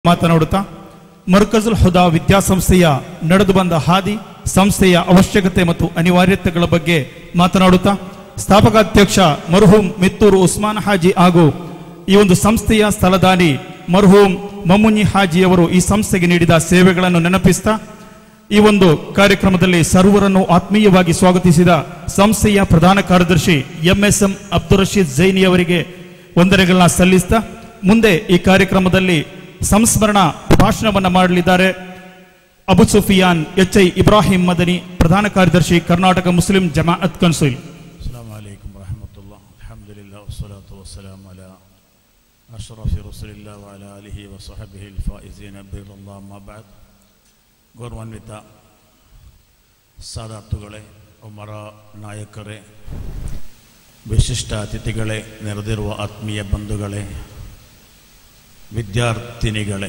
ಮಾತನಾಡುತ್ತಾ ಮರ್ಕಜುಲ್ ಹುದಾ ವಿದ್ಯಾಸಂಸ್ಥೆಯ ನಡೆದು ಬಂದ ಹಾದಿ ಸಂಸ್ಥೆಯ ಅವಶ್ಯಕತೆ ಮತ್ತು ಅನಿವಾರ್ಯತೆಗಳ ಬಗ್ಗೆ ಮಾತನಾಡುತ್ತಾ ಸ್ಥಾಪಕಾಧ್ಯಕ್ಷ ಮರ್ಹೂಮ್ ಮಿತ್ತೂರು ಉಸ್ಮಾನ್ ಹಾಜಿ ಹಾಗೂ ಈ ಒಂದು ಸಂಸ್ಥೆಯ ಸ್ಥಳದಾನಿ ಮರ್ಹೂಮ್ ಮಮ್ಮುನಿ ಹಾಜಿಯವರು ಈ ಸಂಸ್ಥೆಗೆ ನೀಡಿದ ಸೇವೆಗಳನ್ನು ನೆನಪಿಸ್ತಾ ಈ ಒಂದು ಕಾರ್ಯಕ್ರಮದಲ್ಲಿ ಸರ್ವರನ್ನು ಆತ್ಮೀಯವಾಗಿ ಸ್ವಾಗತಿಸಿದ ಸಂಸ್ಥೆಯ ಪ್ರಧಾನ ಕಾರ್ಯದರ್ಶಿ ಎಂಎಸ್ಎಂ ಅಬ್ದುಲ್ ರಶೀದ್ ಜೈನಿ ಅವರಿಗೆ ವಂದನೆಗಳನ್ನ ಸಲ್ಲಿಸ್ತಾ ಮುಂದೆ ಈ ಕಾರ್ಯಕ್ರಮದಲ್ಲಿ ಸಂಸ್ಮರಣಾ ಭಾಷಣವನ್ನ ಮಾಡಲಿದ್ದಾರೆ ಅಬು ಸುಫಿಯಾನ್ ಎಚ್ ಐ ಇಬ್ರಾಹಿಂ ಮದನಿ ಪ್ರಧಾನ ಕಾರ್ಯದರ್ಶಿ ಕರ್ನಾಟಕ ಮುಸ್ಲಿಂ ಜಮಾಅತ್ ಕನ್ಸುಲ್ السلام عليكم ورحمة الله الحمد لله والصلاة والسلام على أشرف رسول الله وعلى آله وصحبه الفائزين برضا الله ما بعد ಗೌರವಾನ್ವಿತ ಸಾದಾತುಗಳೇ ಉಮರ ನಾಯಕರೇ ವಿಶಿಷ್ಟ ಅತಿಥಿಗಳೇ ನೆರೆದಿರುವ ಆತ್ಮೀಯ ಬಂಧುಗಳೇ ವಿದ್ಯಾರ್ಥಿನಿಗಳೇ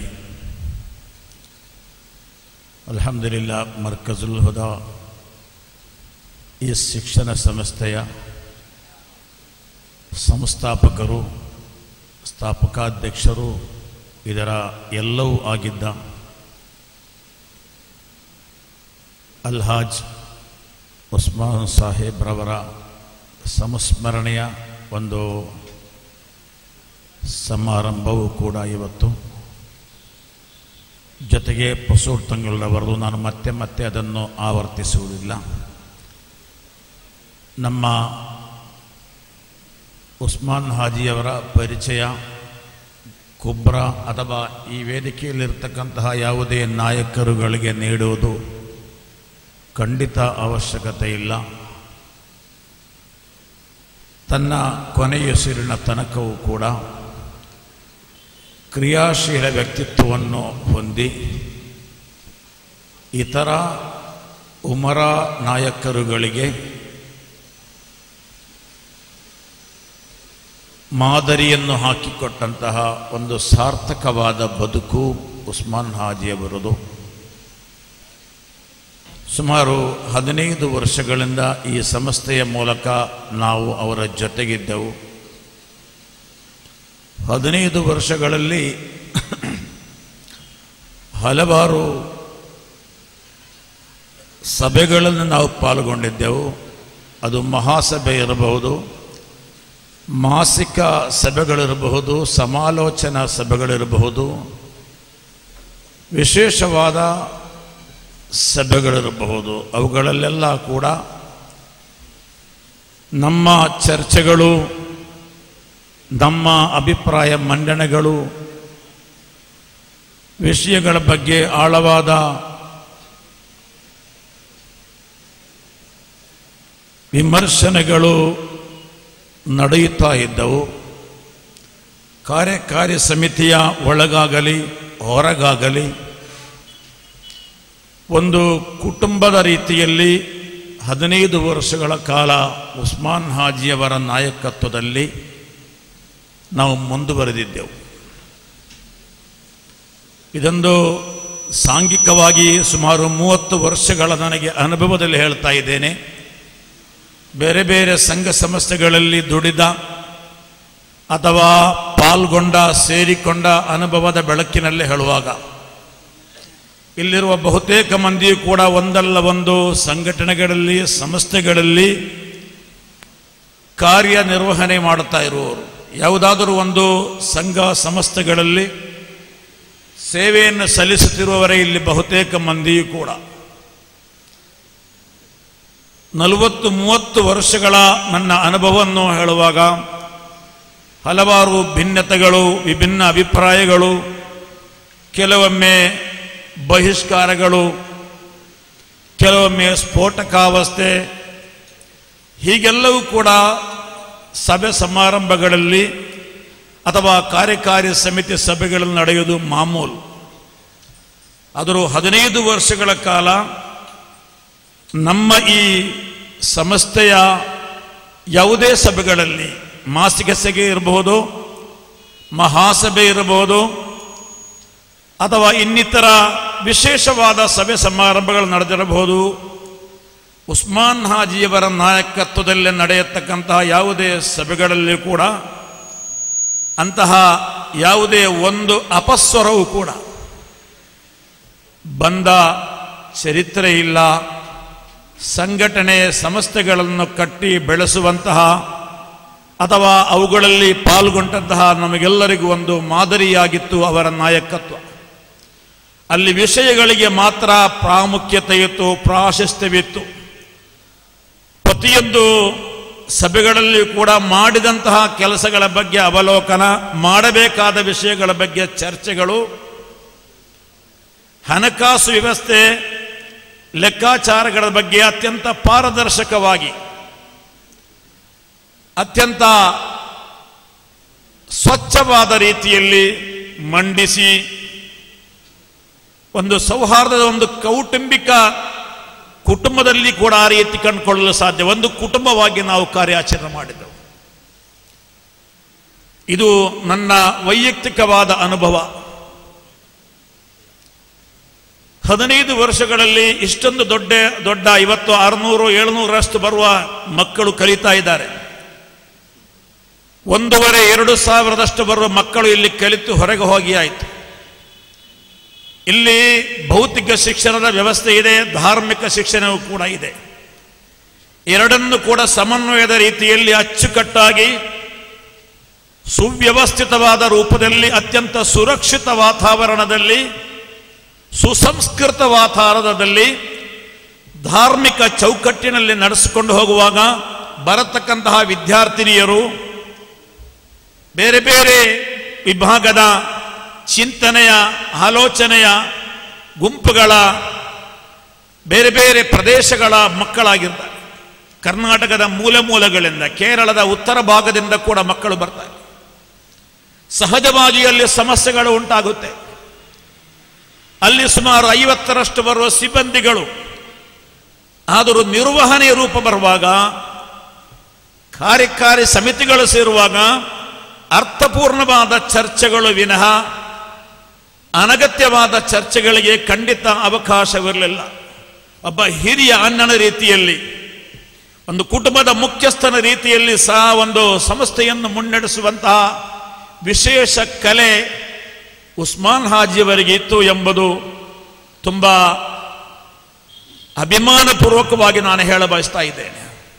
ಅಲ್ಹಮ್ದುಲಿಲ್ಲಾ ಮರ್ಕಜುಲ್ ಹುದಾ ಈ ಶಿಕ್ಷಣ ಸಂಸ್ಥೆಯ ಸಂಸ್ಥಾಪಕರು ಸ್ಥಾಪಕಾಧ್ಯಕ್ಷರು ಇದರ ಎಲ್ಲವೂ ಆಗಿದ್ದ ಅಲ್ಹಾಜ್ ಉಸ್ಮಾನ್ ಸಾಹೇಬ್ರವರ ಸಂಸ್ಮರಣೆಯ ಒಂದು ಸಮಾರಂಭವೂ ಕೂಡ ಇವತ್ತು ಜೊತೆಗೆ ಪಸೂರ್ ತಂಗಳವರದು ನಾನು ಮತ್ತೆ ಮತ್ತೆ ಅದನ್ನು ಆವರ್ತಿಸುವುದಿಲ್ಲ ನಮ್ಮ ಉಸ್ಮಾನ್ ಹಾಜಿಯವರ ಪರಿಚಯ ಕುಬ್ರ ಅಥವಾ ಈ ವೇದಿಕೆಯಲ್ಲಿರ್ತಕ್ಕಂತಹ ಯಾವುದೇ ನಾಯಕರುಗಳಿಗೆ ನೀಡುವುದು ಖಂಡಿತ ಅವಶ್ಯಕತೆ ಇಲ್ಲ ತನ್ನ ಕೊನೆಯುಸಿರಿನ ತನಕವೂ ಕೂಡ ಕ್ರಿಯಾಶೀಲ ವ್ಯಕ್ತಿತ್ವವನ್ನು ಹೊಂದಿ ಇತರ ಉಮರ ನಾಯಕರುಗಳಿಗೆ ಮಾದರಿಯನ್ನು ಹಾಕಿಕೊಟ್ಟಂತಹ ಒಂದು ಸಾರ್ಥಕವಾದ ಬದುಕು ಉಸ್ಮಾನ್ ಹಾಜಿಯವರದು ಸುಮಾರು ಹದಿನೈದು ವರ್ಷಗಳಿಂದ ಈ ಸಂಸ್ಥೆಯ ಮೂಲಕ ನಾವು ಅವರ ಜೊತೆಗಿದ್ದೆವು ಹದಿನೈದು ವರ್ಷಗಳಲ್ಲಿ ಹಲವಾರು ಸಭೆಗಳನ್ನು ನಾವು ಪಾಲ್ಗೊಂಡಿದ್ದೆವು ಅದು ಮಹಾಸಭೆ ಇರಬಹುದು ಮಾಸಿಕ ಸಭೆಗಳಿರಬಹುದು ಸಮಾಲೋಚನಾ ಸಭೆಗಳಿರಬಹುದು ವಿಶೇಷವಾದ ಸಭೆಗಳಿರಬಹುದು ಅವುಗಳಲ್ಲೆಲ್ಲ ಕೂಡ ನಮ್ಮ ಚರ್ಚೆಗಳು ನಮ್ಮ ಅಭಿಪ್ರಾಯ ಮಂಡನೆಗಳು ವಿಷಯಗಳ ಬಗ್ಗೆ ಆಳವಾದ ವಿಮರ್ಶನೆಗಳು ನಡೆಯುತ್ತಾ ಇದ್ದವು ಕಾರ್ಯಕಾರಿ ಸಮಿತಿಯ ಒಳಗಾಗಲಿ ಹೊರಗಾಗಲಿ ಒಂದು ಕುಟುಂಬದ ರೀತಿಯಲ್ಲಿ ಹದಿನೈದು ವರ್ಷಗಳ ಕಾಲ ಉಸ್ಮಾನ್ ಹಾಜಿಯವರ ನಾಯಕತ್ವದಲ್ಲಿ ನಾವು ಮುಂದುವರೆದಿದ್ದೆವು ಇದೊಂದು ಸಾಂಘಿಕವಾಗಿ ಸುಮಾರು ಮೂವತ್ತು ವರ್ಷಗಳ ನನಗೆ ಅನುಭವದಲ್ಲಿ ಹೇಳ್ತಾ ಇದ್ದೇನೆ ಬೇರೆ ಬೇರೆ ಸಂಘ ಸಂಸ್ಥೆಗಳಲ್ಲಿ ದುಡಿದ ಅಥವಾ ಪಾಲ್ಗೊಂಡ ಸೇರಿಕೊಂಡ ಅನುಭವದ ಬೆಳಕಿನಲ್ಲಿ ಹೇಳುವಾಗ ಇಲ್ಲಿರುವ ಬಹುತೇಕ ಮಂದಿಯೂ ಕೂಡ ಒಂದಲ್ಲ ಒಂದು ಸಂಘಟನೆಗಳಲ್ಲಿ ಸಂಸ್ಥೆಗಳಲ್ಲಿ ಕಾರ್ಯನಿರ್ವಹಣೆ ಮಾಡುತ್ತಾ ಇರುವವರು ಯಾವುದಾದರೂ ಒಂದು ಸಂಘ ಸಂಸ್ಥೆಗಳಲ್ಲಿ ಸೇವೆಯನ್ನು ಸಲ್ಲಿಸುತ್ತಿರುವವರೇ ಇಲ್ಲಿ ಬಹುತೇಕ ಮಂದಿಯೂ ಕೂಡ ನಲವತ್ತು ಮೂವತ್ತು ವರ್ಷಗಳ ನನ್ನ ಅನುಭವವನ್ನು ಹೇಳುವಾಗ ಹಲವಾರು ಭಿನ್ನತೆಗಳು ವಿಭಿನ್ನ ಅಭಿಪ್ರಾಯಗಳು ಕೆಲವೊಮ್ಮೆ ಬಹಿಷ್ಕಾರಗಳು ಕೆಲವೊಮ್ಮೆ ಸ್ಫೋಟಕಾವಸ್ಥೆ ಹೀಗೆಲ್ಲವೂ ಕೂಡ ಸಭೆ ಸಮಾರಂಭಗಳಲ್ಲಿ ಅಥವಾ ಕಾರ್ಯಕಾರಿ ಸಮಿತಿ ಸಭೆಗಳಲ್ಲಿ ನಡೆಯುವುದು ಮಾಮೂಲು ಆದರೂ ಹದಿನೈದು ವರ್ಷಗಳ ಕಾಲ ನಮ್ಮ ಈ ಸಂಸ್ಥೆಯ ಯಾವುದೇ ಸಭೆಗಳಲ್ಲಿ ಮಾಸಿಕ ಸಭೆ ಇರಬಹುದು ಮಹಾಸಭೆ ಇರಬಹುದು ಅಥವಾ ಇನ್ನಿತರ ವಿಶೇಷವಾದ ಸಭೆ ಸಮಾರಂಭಗಳು ನಡೆದಿರಬಹುದು ಉಸ್ಮಾನ್ ಹಾಜಿಯವರ ನಾಯಕತ್ವದಲ್ಲಿ ನಡೆಯತಕ್ಕಂತಹ ಯಾವುದೇ ಸಭೆಗಳಲ್ಲಿ ಕೂಡ ಅಂತಹ ಯಾವುದೇ ಒಂದು ಅಪಸ್ವರವೂ ಕೂಡ ಬಂದ ಚರಿತ್ರೆ ಇಲ್ಲ ಸಂಘಟನೆ ಸಂಸ್ಥೆಗಳನ್ನು ಕಟ್ಟಿ ಬೆಳೆಸುವಂತಹ ಅಥವಾ ಅವುಗಳಲ್ಲಿ ಪಾಲ್ಗೊಂಡಂತಹ ನಮಗೆಲ್ಲರಿಗೂ ಒಂದು ಮಾದರಿಯಾಗಿತ್ತು ಅವರ ನಾಯಕತ್ವ ಅಲ್ಲಿ ವಿಷಯಗಳಿಗೆ ಮಾತ್ರ ಪ್ರಾಮುಖ್ಯತೆ ಇತ್ತು ಪ್ರಾಶಸ್ತ್ಯವಿತ್ತು ಪ್ರತಿಯೊಂದು ಸಭೆಗಳಲ್ಲಿ ಕೂಡ ಮಾಡಿದಂತಹ ಕೆಲಸಗಳ ಬಗ್ಗೆ ಅವಲೋಕನ ಮಾಡಬೇಕಾದ ವಿಷಯಗಳ ಬಗ್ಗೆ ಚರ್ಚೆಗಳು ಹಣಕಾಸು ವ್ಯವಸ್ಥೆ ಲೆಕ್ಕಾಚಾರಗಳ ಬಗ್ಗೆ ಅತ್ಯಂತ ಪಾರದರ್ಶಕವಾಗಿ ಅತ್ಯಂತ ಸ್ವಚ್ಛವಾದ ರೀತಿಯಲ್ಲಿ ಮಂಡಿಸಿ ಒಂದು ಸೌಹಾರ್ದದ ಒಂದು ಕೌಟುಂಬಿಕ ಕುಟುಂಬದಲ್ಲಿ ಕೂಡ ಆ ರೀತಿ ಕಂಡುಕೊಳ್ಳಲು ಸಾಧ್ಯ ಒಂದು ಕುಟುಂಬವಾಗಿ ನಾವು ಕಾರ್ಯಾಚರಣೆ ಮಾಡಿದೆವು ಇದು ನನ್ನ ವೈಯಕ್ತಿಕವಾದ ಅನುಭವ ಹದಿನೈದು ವರ್ಷಗಳಲ್ಲಿ ಇಷ್ಟೊಂದು ದೊಡ್ಡ ದೊಡ್ಡ ಇವತ್ತು ಆರುನೂರು ಏಳುನೂರಷ್ಟು ಬರುವ ಮಕ್ಕಳು ಕಲಿತಾ ಇದ್ದಾರೆ ಒಂದೂವರೆ ಎರಡು ಸಾವಿರದಷ್ಟು ಬರುವ ಮಕ್ಕಳು ಇಲ್ಲಿ ಕಲಿತು ಹೊರಗೆ ಹೋಗಿ ಆಯಿತು ಇಲ್ಲಿ ಭೌತಿಕ ಶಿಕ್ಷಣದ ವ್ಯವಸ್ಥೆ ಇದೆ ಧಾರ್ಮಿಕ ಶಿಕ್ಷಣವೂ ಕೂಡ ಇದೆ ಎರಡನ್ನು ಕೂಡ ಸಮನ್ವಯದ ರೀತಿಯಲ್ಲಿ ಅಚ್ಚುಕಟ್ಟಾಗಿ ಸುವ್ಯವಸ್ಥಿತವಾದ ರೂಪದಲ್ಲಿ ಅತ್ಯಂತ ಸುರಕ್ಷಿತ ವಾತಾವರಣದಲ್ಲಿ ಸುಸಂಸ್ಕೃತ ವಾತಾವರಣದಲ್ಲಿ ಧಾರ್ಮಿಕ ಚೌಕಟ್ಟಿನಲ್ಲಿ ನಡೆಸಿಕೊಂಡು ಹೋಗುವಾಗ ಬರತಕ್ಕಂತಹ ವಿದ್ಯಾರ್ಥಿನಿಯರು ಬೇರೆ ಬೇರೆ ವಿಭಾಗದ ಚಿಂತನೆಯ ಆಲೋಚನೆಯ ಗುಂಪುಗಳ ಬೇರೆ ಬೇರೆ ಪ್ರದೇಶಗಳ ಮಕ್ಕಳಾಗಿರ್ತಾರೆ ಕರ್ನಾಟಕದ ಮೂಲೆ ಮೂಲೆಗಳಿಂದ ಕೇರಳದ ಉತ್ತರ ಭಾಗದಿಂದ ಕೂಡ ಮಕ್ಕಳು ಬರ್ತಾರೆ ಸಹಜವಾಗಿ ಅಲ್ಲಿ ಸಮಸ್ಯೆಗಳು ಉಂಟಾಗುತ್ತೆ ಅಲ್ಲಿ ಸುಮಾರು ಐವತ್ತರಷ್ಟು ಬರುವ ಸಿಬ್ಬಂದಿಗಳು ಆದರೂ ನಿರ್ವಹಣೆ ರೂಪ ಬರುವಾಗ ಕಾರ್ಯಕಾರಿ ಸಮಿತಿಗಳು ಸೇರುವಾಗ ಅರ್ಥಪೂರ್ಣವಾದ ಚರ್ಚೆಗಳು ವಿನಃ ಅನಗತ್ಯವಾದ ಚರ್ಚೆಗಳಿಗೆ ಖಂಡಿತ ಅವಕಾಶವಿರಲಿಲ್ಲ ಒಬ್ಬ ಹಿರಿಯ ಅಣ್ಣನ ರೀತಿಯಲ್ಲಿ ಒಂದು ಕುಟುಂಬದ ಮುಖ್ಯಸ್ಥನ ರೀತಿಯಲ್ಲಿ ಸಹ ಒಂದು ಸಂಸ್ಥೆಯನ್ನು ಮುನ್ನಡೆಸುವಂತಹ ವಿಶೇಷ ಕಲೆ ಉಸ್ಮಾನ್ ಹಾಜಿಯವರಿಗೆ ಇತ್ತು ಎಂಬುದು ತುಂಬ ಅಭಿಮಾನಪೂರ್ವಕವಾಗಿ ನಾನು ಹೇಳ ಬಯಸ್ತಾ ಇದ್ದೇನೆ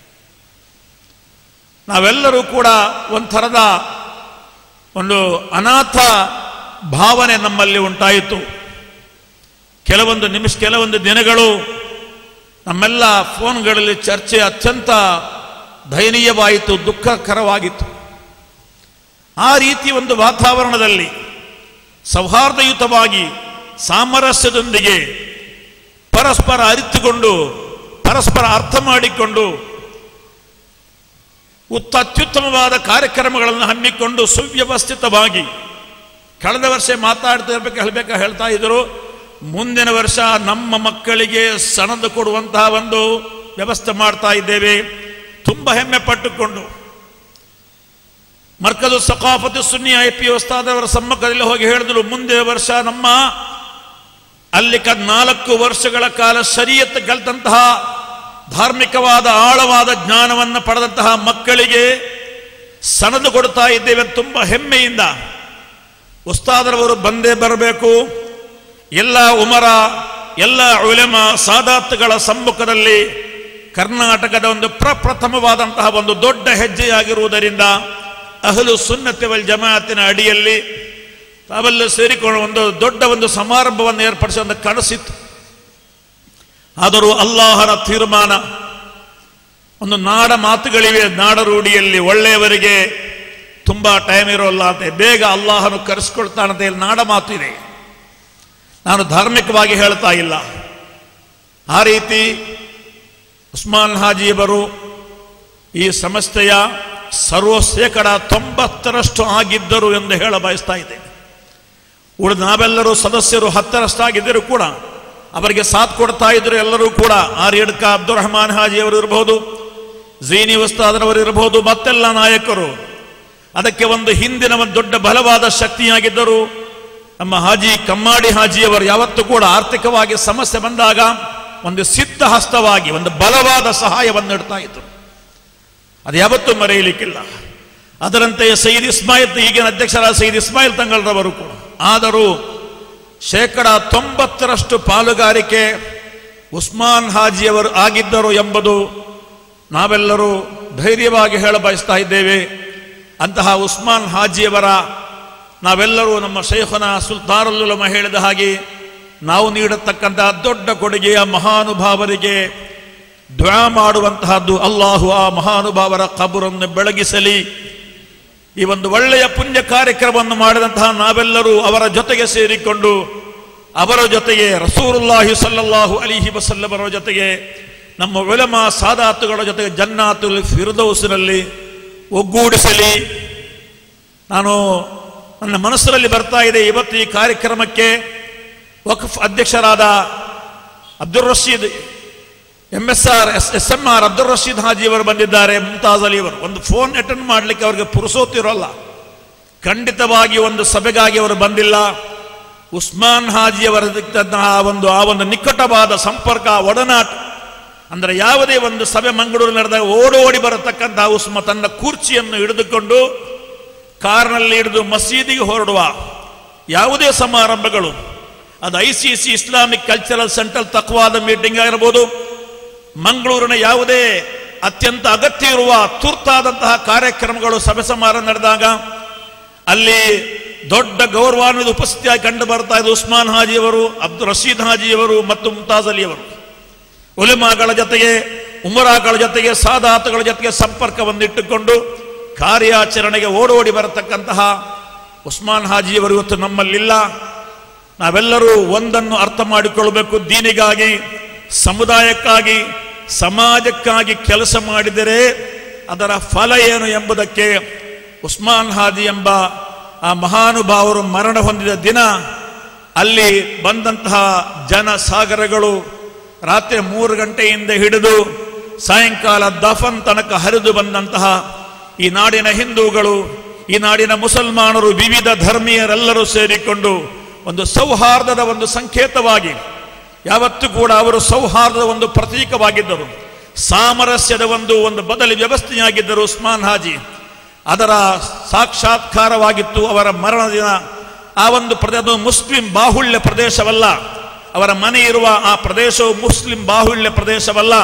ನಾವೆಲ್ಲರೂ ಕೂಡ ಒಂಥರದ ಒಂದು ಅನಾಥ ಭಾವನೆ ನಮ್ಮಲ್ಲಿ ಉಂಟಾಯಿತು ಕೆಲವೊಂದು ನಿಮಿಷ ಕೆಲವೊಂದು ದಿನಗಳು ನಮ್ಮೆಲ್ಲ ಫೋನ್ಗಳಲ್ಲಿ ಚರ್ಚೆ ಅತ್ಯಂತ ದಯನೀಯವಾಯಿತು ದುಃಖಕರವಾಗಿತ್ತು ಆ ರೀತಿ ಒಂದು ವಾತಾವರಣದಲ್ಲಿ ಸೌಹಾರ್ದಯುತವಾಗಿ ಸಾಮರಸ್ಯದೊಂದಿಗೆ ಪರಸ್ಪರ ಅರಿತುಕೊಂಡು ಪರಸ್ಪರ ಅರ್ಥ ಮಾಡಿಕೊಂಡು ಉತ್ತ ಅತ್ಯುತ್ತಮವಾದ ಕಾರ್ಯಕ್ರಮಗಳನ್ನು ಹಮ್ಮಿಕೊಂಡು ಸುವ್ಯವಸ್ಥಿತವಾಗಿ ಕಳೆದ ವರ್ಷ ಮಾತಾಡ್ತಾ ಇರ್ಬೇಕು ಹೇಳ್ಬೇಕು ಹೇಳ್ತಾ ಇದ್ರು ಮುಂದಿನ ವರ್ಷ ನಮ್ಮ ಮಕ್ಕಳಿಗೆ ಸಣದು ಕೊಡುವಂತಹ ಒಂದು ವ್ಯವಸ್ಥೆ ಮಾಡ್ತಾ ಇದ್ದೇವೆ ತುಂಬ ಹೆಮ್ಮೆ ಪಟ್ಟುಕೊಂಡು ಮರ್ಕದು ಸಕಾಫತ್ ಸುನ್ನಿ ಐ ಪಿ ಅವರ ಸಮ್ಮುಖದಲ್ಲಿ ಹೋಗಿ ಹೇಳಿದ್ರು ಮುಂದಿನ ವರ್ಷ ನಮ್ಮ ಅಲ್ಲಿ ಕ ನಾಲ್ಕು ವರ್ಷಗಳ ಕಾಲ ಶರೀಯತ್ ಕಲಿತಂತಹ ಧಾರ್ಮಿಕವಾದ ಆಳವಾದ ಜ್ಞಾನವನ್ನು ಪಡೆದಂತಹ ಮಕ್ಕಳಿಗೆ ಸನದು ಕೊಡ್ತಾ ಇದ್ದೇವೆ ತುಂಬ ಹೆಮ್ಮೆಯಿಂದ ಉಸ್ತಾದರವರು ಬಂದೇ ಬರಬೇಕು ಎಲ್ಲ ಉಮರ ಎಲ್ಲ ಉಲೆಮ ಸಾದಾತ್ಗಳ ಸಮ್ಮುಖದಲ್ಲಿ ಕರ್ನಾಟಕದ ಒಂದು ಪ್ರಪ್ರಥಮವಾದಂತಹ ಒಂದು ದೊಡ್ಡ ಹೆಜ್ಜೆಯಾಗಿರುವುದರಿಂದ ಅಹಲು ಸುನ್ನತಿ ವಲ್ ಜಮಾತಿನ ಅಡಿಯಲ್ಲಿ ತಾವೆಲ್ಲ ಸೇರಿಕೊಂಡು ಒಂದು ದೊಡ್ಡ ಒಂದು ಸಮಾರಂಭವನ್ನು ಏರ್ಪಡಿಸಿ ಒಂದು ಕನಸಿತ್ತು ಆದರೂ ಅಲ್ಲಾಹನ ತೀರ್ಮಾನ ಒಂದು ನಾಡ ಮಾತುಗಳಿವೆ ನಾಡ ರೂಢಿಯಲ್ಲಿ ಒಳ್ಳೆಯವರಿಗೆ ತುಂಬ ಟೈಮ್ ಇರೋಲ್ಲ ಅಂತ ಬೇಗ ಅಲ್ಲಾಹನು ಕರೆಸ್ಕೊಳ್ತಾನಂತ ಹೇಳಿ ನಾಡ ಮಾತು ಇದೆ ನಾನು ಧಾರ್ಮಿಕವಾಗಿ ಹೇಳ್ತಾ ಇಲ್ಲ ಆ ರೀತಿ ಉಸ್ಮಾನ್ ಹಾಜಿಯವರು ಈ ಸಂಸ್ಥೆಯ ಸರ್ವ ಶೇಕಡ ತೊಂಬತ್ತರಷ್ಟು ಆಗಿದ್ದರು ಎಂದು ಹೇಳ ಬಯಸ್ತಾ ಇದ್ದೇನೆ ಉಳಿದ ನಾವೆಲ್ಲರೂ ಸದಸ್ಯರು ಹತ್ತರಷ್ಟಾಗಿದ್ದರೂ ಕೂಡ ಅವರಿಗೆ ಸಾಥ್ ಕೊಡ್ತಾ ಇದ್ರು ಎಲ್ಲರೂ ಕೂಡ ಆರ್ಯಡ್ಕ ಅಬ್ದುಲ್ ರಹಮಾನ್ ಹಾಜಿ ಅವರು ಇರಬಹುದು ಜೀನಿ ಉಸ್ತಾದರವರು ಇರಬಹುದು ಮತ್ತೆಲ್ಲ ನಾಯಕರು ಅದಕ್ಕೆ ಒಂದು ಹಿಂದಿನ ಒಂದು ದೊಡ್ಡ ಬಲವಾದ ಶಕ್ತಿಯಾಗಿದ್ದರು ನಮ್ಮ ಹಾಜಿ ಕಮ್ಮಾಡಿ ಹಾಜಿಯವರು ಯಾವತ್ತೂ ಕೂಡ ಆರ್ಥಿಕವಾಗಿ ಸಮಸ್ಯೆ ಬಂದಾಗ ಒಂದು ಸಿದ್ಧ ಹಸ್ತವಾಗಿ ಒಂದು ಬಲವಾದ ಸಹಾಯವನ್ನು ನೀಡ್ತಾ ಇದ್ರು ಅದು ಯಾವತ್ತೂ ಮರೆಯಲಿಕ್ಕಿಲ್ಲ ಅದರಂತೆಯೇ ಸೈದ್ ಇಸ್ಮಾಯಿಲ್ ಈಗಿನ ಅಧ್ಯಕ್ಷರಾದ ಸೈದ್ ಇಸ್ಮಾಯಿಲ್ ತಂಗಲ್ರವರು ಕೂಡ ಆದರೂ ಶೇಕಡ ತೊಂಬತ್ತರಷ್ಟು ಪಾಲುಗಾರಿಕೆ ಉಸ್ಮಾನ್ ಹಾಜಿಯವರು ಆಗಿದ್ದರು ಎಂಬುದು ನಾವೆಲ್ಲರೂ ಧೈರ್ಯವಾಗಿ ಹೇಳ ಬಯಸ್ತಾ ಇದ್ದೇವೆ ಅಂತಹ ಉಸ್ಮಾನ್ ಹಾಜಿಯವರ ನಾವೆಲ್ಲರೂ ನಮ್ಮ ಶೇಖನ ಸುಲ್ತಾನುಲ್ಲಮ ಹೇಳಿದ ಹಾಗೆ ನಾವು ನೀಡತಕ್ಕಂತಹ ದೊಡ್ಡ ಕೊಡುಗೆಯ ಮಹಾನುಭಾವರಿಗೆ ದ್ವಾ ಮಾಡುವಂತಹದ್ದು ಅಲ್ಲಾಹು ಆ ಮಹಾನುಭಾವರ ಕಬರನ್ನು ಬೆಳಗಿಸಲಿ ಈ ಒಂದು ಒಳ್ಳೆಯ ಪುಣ್ಯ ಕಾರ್ಯಕ್ರಮವನ್ನು ಮಾಡಿದಂತಹ ನಾವೆಲ್ಲರೂ ಅವರ ಜೊತೆಗೆ ಸೇರಿಕೊಂಡು ಅವರ ಜೊತೆಗೆ ರಸೂರುಲ್ಲಾಹಿ ಸಲ್ಲಲ್ಲಾಹು ಅಲಿಹಿ ವಸಲ್ಲಮರ ಜೊತೆಗೆ ನಮ್ಮ ಉಲಮ ಸಾದಾತುಗಳ ಜೊತೆಗೆ ಜನ್ನಾತುಲ್ ಫಿರ್ದೌಸಿನಲ್ಲಿ ಒಗ್ಗೂಡಿಸಲಿ ನಾನು ನನ್ನ ಮನಸ್ಸಿನಲ್ಲಿ ಬರ್ತಾ ಇದೆ ಇವತ್ತು ಈ ಕಾರ್ಯಕ್ರಮಕ್ಕೆ ವಕ್ಫ್ ಅಧ್ಯಕ್ಷರಾದ Abdul Rasheed M S R S S M R Abdul Rasheed Haji ಅವರು ಬಂದಿದ್ದಾರೆ ಮುಮ್ತಾಜ್ ಅಲಿ ಅವರು ಒಂದು ಫೋನ್ ಅಟೆಂಡ್ ಮಾಡಲಿಕ್ಕೆ ಅವರಿಗೆ ಪುರುಸೋತಿರೋಲ್ಲ ಖಂಡಿತವಾಗಿ ಒಂದು ಸಭೆಗಾಗಿ ಅವರು ಬಂದಿಲ್ಲ ಉಸ್ಮಾನ್ ಹಾಜಿ ಅವರ ಒಂದು ಆ ಒಂದು ನಿಕಟವಾದ ಸಂಪರ್ಕ ಒಡನಾಟ ಅಂದರೆ ಯಾವುದೇ ಒಂದು ಸಭೆ ಮಂಗಳೂರು ನಡೆದಾಗ ಓಡೋಡಿ ಬರತಕ್ಕಂತಹ ಉಸ್ಮ ತನ್ನ ಕುರ್ಚಿಯನ್ನು ಹಿಡಿದುಕೊಂಡು ಕಾರ್ನಲ್ಲಿ ಹಿಡಿದು ಮಸೀದಿಗೆ ಹೊರಡುವ ಯಾವುದೇ ಸಮಾರಂಭಗಳು ಅದು I C C Islamic cultural central ತಕ್ವಾದ ಮೀಟಿಂಗ್ ಆಗಿರ್ಬೋದು ಮಂಗಳೂರಿನ ಯಾವುದೇ ಅತ್ಯಂತ ಅಗತ್ಯ ಇರುವ ತುರ್ತಾದಂತಹ ಕಾರ್ಯಕ್ರಮಗಳು ಸಭೆ ಸಮಾರಂಭ ನಡೆದಾಗ ಅಲ್ಲಿ ದೊಡ್ಡ ಗೌರವಾನ್ವಿತ ಉಪಸ್ಥಿತಿಯಾಗಿ ಕಂಡು ಬರ್ತಾ ಇದೆ ಉಸ್ಮಾನ್ ಹಾಜಿಯವರು ಅಬ್ದುಲ್ ರಶೀದ್ ಹಾಜಿಯವರು ಮತ್ತು ಮುಮ್ತಾಜ್ ಅಲಿಯವರು ಉಲಿಮಾಗಳ ಜೊತೆಗೆ ಉಮರಾಗಳ ಜೊತೆಗೆ ಸಾದಾತುಗಳ ಜೊತೆಗೆ ಸಂಪರ್ಕವನ್ನು ಇಟ್ಟುಕೊಂಡು ಕಾರ್ಯಾಚರಣೆಗೆ ಓಡೋಡಿ ಬರತಕ್ಕಂತಹ ಉಸ್ಮಾನ್ ಹಾಜಿಯವರು ಇವತ್ತು ನಮ್ಮಲ್ಲಿಲ್ಲ ನಾವೆಲ್ಲರೂ ಒಂದನ್ನು ಅರ್ಥ ಮಾಡಿಕೊಳ್ಳಬೇಕು ದೀನಿಗಾಗಿ ಸಮುದಾಯಕ್ಕಾಗಿ ಸಮಾಜಕ್ಕಾಗಿ ಕೆಲಸ ಮಾಡಿದರೆ ಅದರ ಫಲ ಏನು ಎಂಬುದಕ್ಕೆ ಉಸ್ಮಾನ್ ಹಾದಿ ಎಂಬ ಆ ಮಹಾನುಭಾವರು ಮರಣ ಹೊಂದಿದ ದಿನ ಅಲ್ಲಿ ಬಂದಂತಹ ಜನ ಸಾಗರಗಳು ರಾತ್ರಿ ಮೂರು ಗಂಟೆಯಿಂದ ಹಿಡಿದು ಸಾಯಂಕಾಲ ದಫನ್ ತನಕ ಹರಿದು ಬಂದಂತಹ ಈ ನಾಡಿನ ಹಿಂದೂಗಳು ಈ ನಾಡಿನ ಮುಸಲ್ಮಾನರು ವಿವಿಧ ಧರ್ಮೀಯರೆಲ್ಲರೂ ಸೇರಿಕೊಂಡು ಒಂದು ಸೌಹಾರ್ದದ ಒಂದು ಸಂಕೇತವಾಗಿ ಯಾವತ್ತೂ ಕೂಡ ಅವರು ಸೌಹಾರ್ದದ ಒಂದು ಪ್ರತೀಕವಾಗಿದ್ದರು ಸಾಮರಸ್ಯದ ಒಂದು ಒಂದು ಬದಲಿ ವ್ಯವಸ್ಥೆಯಾಗಿದ್ದರು ಉಸ್ಮಾನ್ ಹಾಜಿ ಅದರ ಸಾಕ್ಷಾತ್ಕಾರವಾಗಿತ್ತು ಅವರ ಮರಣ ದಿನ ಆ ಒಂದು ಪ್ರದೇಶ ಮುಸ್ಲಿಂ ಬಾಹುಳ್ಯ ಪ್ರದೇಶವಲ್ಲ ಅವರ ಮನೆ ಇರುವ ಆ ಪ್ರದೇಶವು ಮುಸ್ಲಿಂ ಬಾಹುಳ್ಯ ಪ್ರದೇಶವಲ್ಲ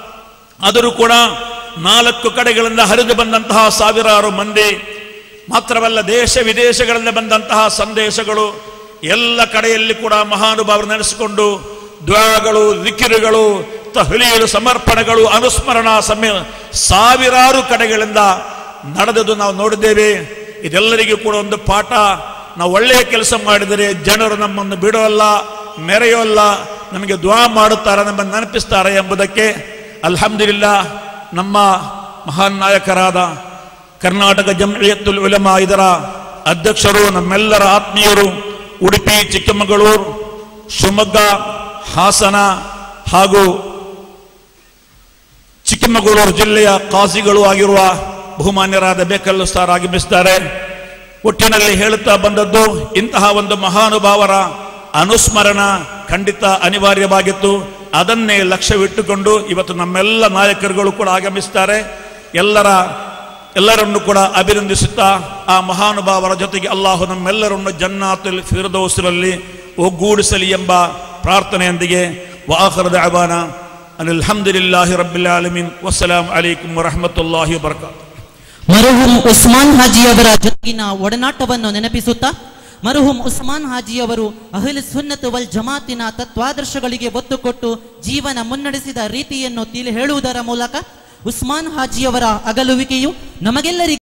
ಆದರೂ ಕೂಡ ನಾಲ್ಕು ಕಡೆಗಳಿಂದ ಹರಿದು ಬಂದಂತಹ ಸಾವಿರಾರು ಮಂದಿ ಮಾತ್ರವಲ್ಲ ದೇಶ ವಿದೇಶಗಳಿಂದ ಬಂದಂತಹ ಸಂದೇಶಗಳು ಎಲ್ಲ ಕಡೆಯಲ್ಲಿ ಕೂಡ ಮಹಾನುಭಾವರು ನೆನೆಸಿಕೊಂಡು ದ್ವಾಗಳು ದಿಕ್ಕಿರುಗಳು ತಹಲೀಲು ಸಮರ್ಪಣೆಗಳು ಅನುಸ್ಮರಣಾ ಸಮಯ ಸಾವಿರಾರು ಕಡೆಗಳಿಂದ ನಡೆದದು ನಾವು ನೋಡಿದ್ದೇವೆ ಇದೆಲ್ಲರಿಗೂ ಕೂಡ ಒಂದು ಪಾಠ ನಾವು ಒಳ್ಳೆಯ ಕೆಲಸ ಮಾಡಿದರೆ ಜನರು ನಮ್ಮನ್ನು ಬಿಡೋಲ್ಲ ಮೆರೆಯೋಲ್ಲ ನಮಗೆ ದ್ವಾ ಮಾಡುತ್ತಾರೆ ನಮ್ಮನ್ನು ನೆನಪಿಸ್ತಾರೆ ಎಂಬುದಕ್ಕೆ ಅಲ್ಹಮ್ದುಲಿಲ್ಲ ನಮ್ಮ ಮಹಾನ್ ನಾಯಕರಾದ ಕರ್ನಾಟಕ ಜಮ್ಇಯತ್ತುಲ್ ಉಲಮಾ ಇದರ ಅಧ್ಯಕ್ಷರು ನಮ್ಮೆಲ್ಲರ ಆತ್ಮೀಯರು ಉಡುಪಿ ಚಿಕ್ಕಮಗಳೂರು ಶಿವಮೊಗ್ಗ ಹಾಸನ ಹಾಗೂ ಚಿಕ್ಕಮಗಳೂರು ಜಿಲ್ಲೆಯ ಕಾಸಿಗಳು ಆಗಿರುವ ಬಹುಮಾನ್ಯರಾದ ಬೇಕಲ್ಲು ಸಾರ್ ಆಗಮಿಸಿದ್ದಾರೆ ಒಟ್ಟಿನಲ್ಲಿ ಹೇಳುತ್ತಾ ಬಂದದ್ದು ಇಂತಹ ಒಂದು ಮಹಾನುಭಾವರ ಅನುಸ್ಮರಣ ಖಂಡಿತ ಅನಿವಾರ್ಯವಾಗಿತ್ತು ಅದನ್ನೇ ಲಕ್ಷ್ಯವಿಟ್ಟುಕೊಂಡು ಇವತ್ತು ನಮ್ಮೆಲ್ಲ ನಾಯಕರುಗಳು ಕೂಡ ಆಗಮಿಸ್ತಾರೆ ಎಲ್ಲರ ಎಲ್ಲರನ್ನು ಕೂಡ ಅಭಿನಂದಿಸುತ್ತಾ ಆ ಮಹಾನುಭಾವರ ಜೊತೆಗೆ ಅಲ್ಲಾಹು ನಮ್ಮೆಲ್ಲರನ್ನು ಜನ್ನಾತುಲ್ ಫಿರ್ದೌಸ್ರಲ್ಲಿ ಒಗ್ಗೂಡಿಸಲಿ ಎಂಬ ಪ್ರಾರ್ಥನೆಯೊಂದಿಗೆ ವಾಹರದ ಅಬಾನ ಅಲ್ಹಮ್ದುಲಿಲ್ಲಾಹಿ ರಬ್ಬಿಲ್ ಆಲಮೀನ್ ವಸ್ಸಲಾಂ ಅಲೈಕುಂ ವರಹಮತುಲ್ಲಾಹಿ ವಬರಕಾತು ಮರುಹುಂ ಉಸ್ಮಾನ್ ಹಾಜಿಯವರ ಜೊತೆಗಿನ ಒಡನಾಟವನ್ನು ನೆನಪಿಸುತ್ತಾ ಮರುಹುಂ ಉಸ್ಮಾನ್ ಹಾಜಿಯವರು ಅಹಿಲ್ ಸುನ್ನತ್ ವಲ್ ಜಮಾತಿನ ತತ್ವಾದರ್ಶಗಳಿಗೆ ಒತ್ತು ಕೊಟ್ಟು ಜೀವನ ಮುನ್ನಡೆಸಿದ ರೀತಿಯನ್ನು ತಿಳಿ ಹೇಳುವುದರ ಮೂಲಕ ಉಸ್ಮಾನ್ ಹಾಜಿಯವರ ಅಗಲುವಿಕೆಯು ನಮಗೆಲ್ಲರಿಗೂ